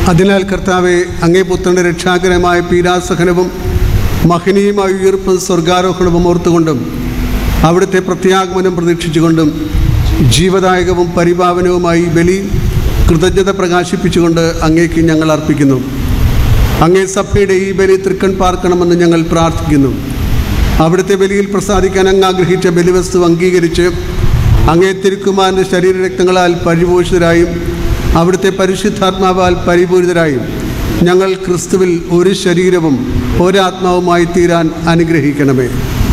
അതിനാൽ കർത്താവെ അങ്ങേ പുത്രൻ്റെ രക്ഷാകരമായ പീഡാസഹനവും മഹനീയമായ ഉയർപ്പും സ്വർഗാരോഹണവും ഓർത്തുകൊണ്ടും അവിടുത്തെ പ്രത്യാഗമനം പ്രതീക്ഷിച്ചുകൊണ്ടും ജീവദായകവും പരിപാവനവുമായി ബലി കൃതജ്ഞത പ്രകാശിപ്പിച്ചുകൊണ്ട് അങ്ങേക്ക് ഞങ്ങൾ അർപ്പിക്കുന്നു അങ്ങേ സഭയുടെ ഈ ബലി തൃക്കൺ പാർക്കണമെന്ന് ഞങ്ങൾ പ്രാർത്ഥിക്കുന്നു അവിടുത്തെ ബലിയിൽ പ്രസാദിക്കാൻ അങ്ങ് ആഗ്രഹിച്ച ബലിവസ്തു അംഗീകരിച്ച് അങ്ങേ തിരുക്കുമാരൻ്റെ ശരീരരക്തങ്ങളാൽ പരിപോഷിതരായും അവിടുത്തെ പരിശുദ്ധാത്മാവാൽ പരിപൂരിതരായും ഞങ്ങൾ ക്രിസ്തുവിൽ ഒരു ശരീരവും ഒരാത്മാവുമായി തീരാൻ അനുഗ്രഹിക്കണമേ